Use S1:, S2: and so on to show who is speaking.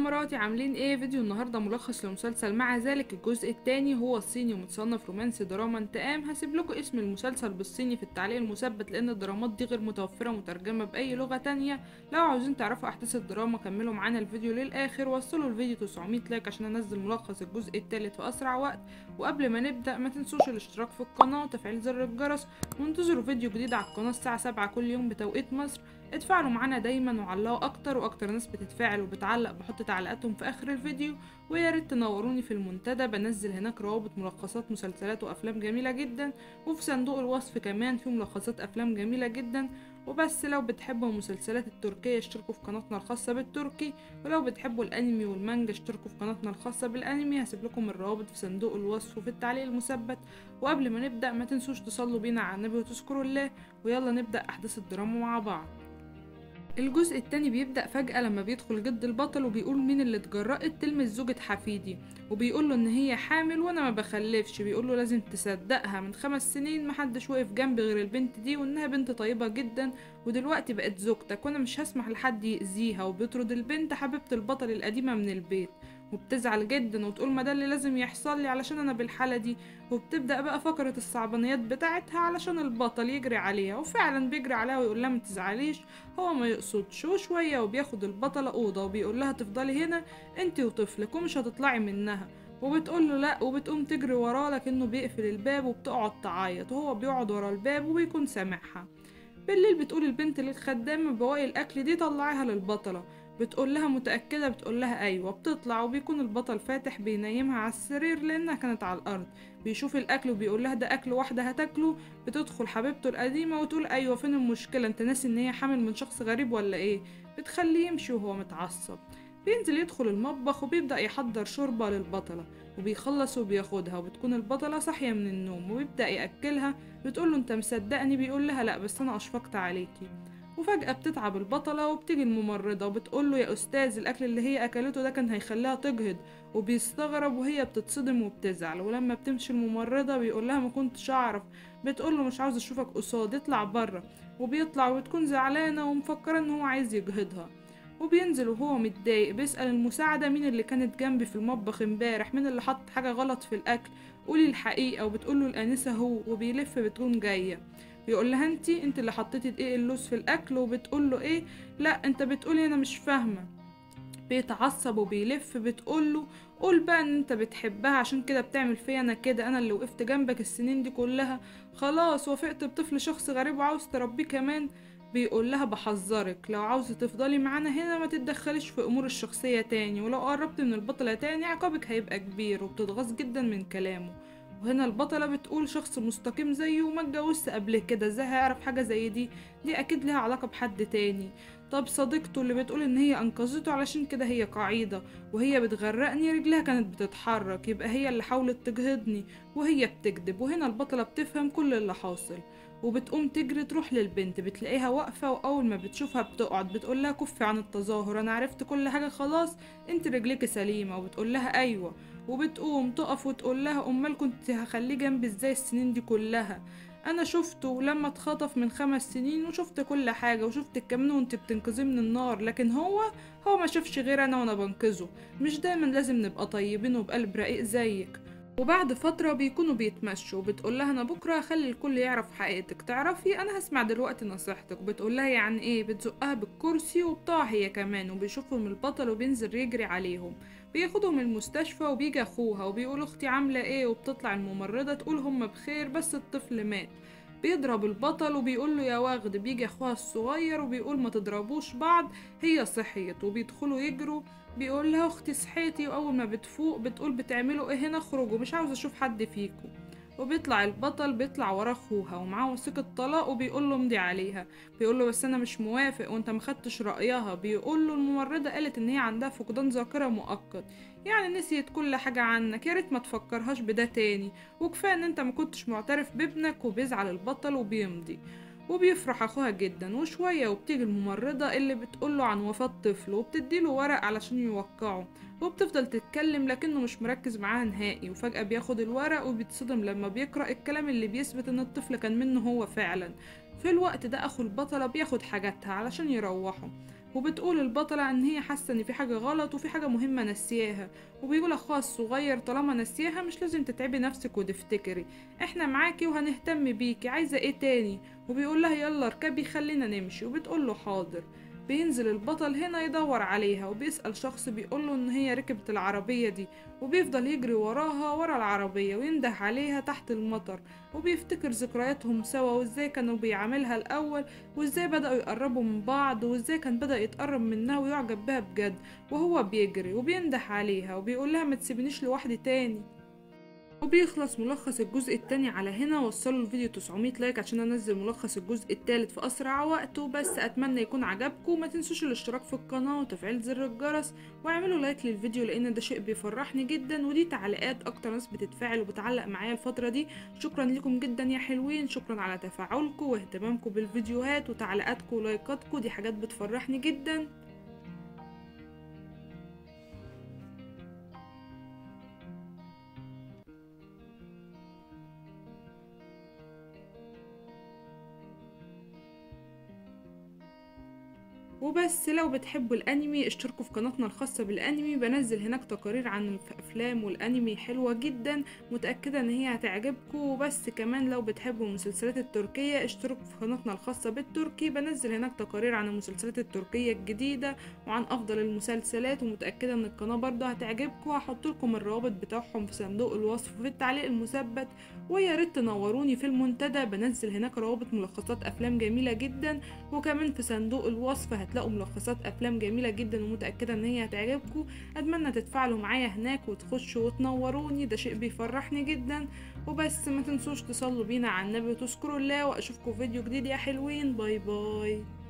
S1: اماراتي عاملين ايه فيديو النهارده ملخص لمسلسل مع ذلك الجزء الثاني هو الصيني ومتصنف رومانسي دراما انتقام هسيب لكم اسم المسلسل بالصيني في التعليق المثبت لان الدرامات دي غير متوفره مترجمه باي لغه تانية لو عاوزين تعرفوا احداث الدراما كملوا معانا الفيديو للاخر وصلوا الفيديو 900 لايك عشان انزل ملخص الجزء الثالث في اسرع وقت وقبل ما نبدا ما تنسوش الاشتراك في القناه وتفعيل زر الجرس وانتظروا فيديو جديد على القناه الساعه 7 كل يوم بتوقيت مصر اتفاعلوا معانا دايما وعلقوا اكتر واكتر ناس بتتفاعل وبتعلق بحط تعليقاتهم في اخر الفيديو ويا ريت تنوروني في المنتدى بنزل هناك روابط ملخصات مسلسلات وافلام جميله جدا وفي صندوق الوصف كمان في ملخصات افلام جميله جدا وبس لو بتحبوا المسلسلات التركية اشتركوا في قناتنا الخاصة بالتركي ولو بتحبوا الانمي والمانجا اشتركوا في قناتنا الخاصة بالانمي هسيب لكم الروابط في صندوق الوصف وفي التعليق المثبت وقبل ما نبدأ ما تنسوش تصلوا بينا على النبي وتذكروا الله ويلا نبدأ احداث الدراما مع بعض الجزء التاني بيبدأ فجأة لما بيدخل جد البطل وبيقول مين اللي اتجرأت تلمس زوجة حفيدي وبيقول له ان هي حامل وانا ما بخلفش بيقول له لازم تصدقها من خمس سنين محدش وقف جنبي غير البنت دي وانها بنت طيبة جدا ودلوقتي بقت زوجتك وانا مش هسمح لحد يأذيها وبيطرد البنت حبيبة البطل القديمة من البيت وبتزعل جدا وتقول ما ده اللي لازم يحصل لي علشان انا بالحاله دي وبتبدا بقى فقره الصعبانيات بتاعتها علشان البطل يجري عليها وفعلا بيجري عليها ويقول لها ما تزعليش هو ما يقصدش وشويه وبياخد البطله اوضه وبيقول لها تفضلي هنا انت وطفلك ومش هتطلعي منها وبتقول له لا وبتقوم تجري وراه لكنه بيقفل الباب وبتقعد تعيط وهو بيقعد ورا الباب وبيكون سامعها بالليل بتقول البنت للخدامة بواقي الأكل دي طلعيها للبطلة بتقول لها متأكدة بتقول لها أيوة بتطلع وبيكون البطل فاتح بينيمها على السرير لأنها كانت على الأرض بيشوف الأكل وبيقول لها ده أكل واحدة هتاكله بتدخل حبيبته القديمة وتقول أيوة فين المشكلة أنت ناسي إن هي حامل من شخص غريب ولا إيه بتخليه يمشي وهو متعصب بينزل يدخل المطبخ وبيبدأ يحضر شوربة للبطلة وبيخلص وبياخدها وبتكون البطلة صاحية من النوم وبيبدأ يأكلها بتقوله انت مصدقني بيقول لها لا بس انا اشفقت عليكي وفجأة بتتعب البطلة وبتيجي الممرضة وبتقوله يا أستاذ الأكل اللي هي أكلته ده كان هيخليها تجهض وبيستغرب وهي بتتصدم وبتزعل ولما بتمشي الممرضة بيقولها ما كنتش أعرف بتقوله مش عاوز أشوفك قصاد اطلع بره وبيطلع وبتكون زعلانة ومفكرة إن هو عايز يجهضها وبينزل وهو متضايق بيسأل المساعدة مين اللي كانت جنبي في المطبخ امبارح مين اللي حط حاجة غلط في الأكل قولي الحقيقة وبتقوله الأنسة هو وبيلف بتكون جاية بيقول لها انتي انت اللي حطيتي دقيق اللوز في الأكل وبتقول له ايه لا انت بتقولي أنا مش فاهمة بيتعصب وبيلف بتقوله قول بقى ان انت بتحبها عشان كده بتعمل فيا انا كده انا اللي وقفت جنبك السنين دي كلها خلاص وافقت بطفل شخص غريب وعاوز تربيه كمان بيقول لها بحذرك لو عاوزة تفضلي معانا هنا ما تتدخليش في امور الشخصية تاني ولو قربت من البطلة تاني عقابك هيبقى كبير وبتتغاظ جدا من كلامه وهنا البطلة بتقول شخص مستقيم زيه وما اتجوزش قبل كده ازاي هيعرف حاجة زي دي دي اكيد ليها علاقة بحد تاني طب صديقته اللي بتقول ان هي انقذته علشان كده هي قاعدة وهي بتغرقني رجلها كانت بتتحرك يبقى هي اللي حاولت تجهضني وهي بتكذب وهنا البطلة بتفهم كل اللي حاصل وبتقوم تجري تروح للبنت بتلاقيها واقفة وأول ما بتشوفها بتقعد بتقول لها كفي عن التظاهر أنا عرفت كل حاجة خلاص انت رجلك سليمة وبتقول لها أيوة وبتقوم تقف وتقول لها أمال كنت هخليه جنبي ازاي السنين دي كلها انا شفته لما اتخطف من خمس سنين وشفت كل حاجه وشفت كمان وانت بتنقذيه من النار لكن هو هو ما شافش غير انا وانا بنقذه مش دايما لازم نبقى طيبين وبقلب رقيق زيك وبعد فترة بيكونوا بيتمشوا وبتقول لها أنا بكرة هخلي الكل يعرف حقيقتك تعرفي أنا هسمع دلوقتي نصيحتك وبتقول لها يعني إيه بتزقها بالكرسي وبتقع هي كمان وبيشوفهم البطل وبينزل يجري عليهم بياخدهم المستشفى وبيجي أخوها وبيقول أختي عاملة إيه وبتطلع الممرضة تقول هم بخير بس الطفل مات بيضرب البطل وبيقول له يا واخد بيجي اخوها الصغير وبيقول ما تضربوش بعض هي صحيت وبيدخلوا يجروا بيقول لها اختي صحيتي واول ما بتفوق بتقول بتعملوا ايه هنا اخرجوا مش عاوز اشوف حد فيكم وبيطلع البطل بيطلع ورا اخوها ومعاه وثيقة طلاق وبيقول له امضي عليها بيقول له بس انا مش موافق وانت مخدتش رأيها بيقول له الممرضة قالت ان هي عندها فقدان ذاكرة مؤقت يعني نسيت كل حاجة عنك يا ريت ما تفكرهاش بده تاني وكفاية ان انت ما كنتش معترف بابنك وبيزعل البطل وبيمضي وبيفرح اخوها جدا وشوية وبتيجي الممرضة اللي بتقوله عن وفاة طفله وبتديله ورق علشان يوقعه وبتفضل تتكلم لكنه مش مركز معاها نهائي وفجأة بياخد الورق وبيتصدم لما بيقرأ الكلام اللي بيثبت ان الطفل كان منه هو فعلا في الوقت ده اخو البطلة بياخد حاجاتها علشان يروحوا وبتقول البطلة ان هي حاسة ان في حاجة غلط وفي حاجة مهمة نسياها وبيقول اخوها الصغير طالما نسياها مش لازم تتعبي نفسك وتفتكري احنا معاكي وهنهتم بيكي عايزة ايه تاني وبيقول لها يلا اركبي خلينا نمشي وبتقول له حاضر بينزل البطل هنا يدور عليها وبيسأل شخص بيقوله ان هي ركبت العربية دي وبيفضل يجري وراها ورا العربية وينده عليها تحت المطر وبيفتكر ذكرياتهم سوا وازاي كانوا بيعاملها الأول وازاي بدأوا يقربوا من بعض وازاي كان بدأ يتقرب منها ويعجب بها بجد وهو بيجري وبينده عليها وبيقول لها ما تسيبنيش لوحدي تاني وبيخلص ملخص الجزء التاني على هنا وصلوا الفيديو 900 لايك عشان انزل ملخص الجزء التالت في اسرع وقت وبس اتمنى يكون عجبكم ما تنسوش الاشتراك في القناه وتفعيل زر الجرس واعملوا لايك للفيديو لان ده شيء بيفرحني جدا ودي تعليقات اكتر ناس بتتفاعل وبتعلق معايا الفتره دي شكرا لكم جدا يا حلوين شكرا على تفاعلكم واهتمامكم بالفيديوهات وتعليقاتكم ولايكاتكم دي حاجات بتفرحني جدا وبس لو بتحبوا الانمي اشتركوا في قناتنا الخاصة بالانمي بنزل هناك تقارير عن الافلام والانمي حلوة جدا متأكدة ان هي هتعجبكم وبس كمان لو بتحبوا المسلسلات التركية اشتركوا في قناتنا الخاصة بالتركي بنزل هناك تقارير عن المسلسلات التركية الجديدة وعن افضل المسلسلات ومتأكدة ان القناة برضه هتعجبكم هحط لكم الروابط بتاعهم في صندوق الوصف في التعليق المثبت ويا ريت تنوروني في المنتدى بنزل هناك روابط ملخصات افلام جميلة جدا وكمان في صندوق الوصف هتلاقوا ملخصات افلام جميله جدا ومتاكده ان هي هتعجبكم اتمنى تتفاعلوا معايا هناك وتخشوا وتنوروني ده شيء بيفرحني جدا وبس ما تنسوش تصلوا بينا على النبي وتذكروا الله واشوفكم فيديو جديد يا حلوين باي باي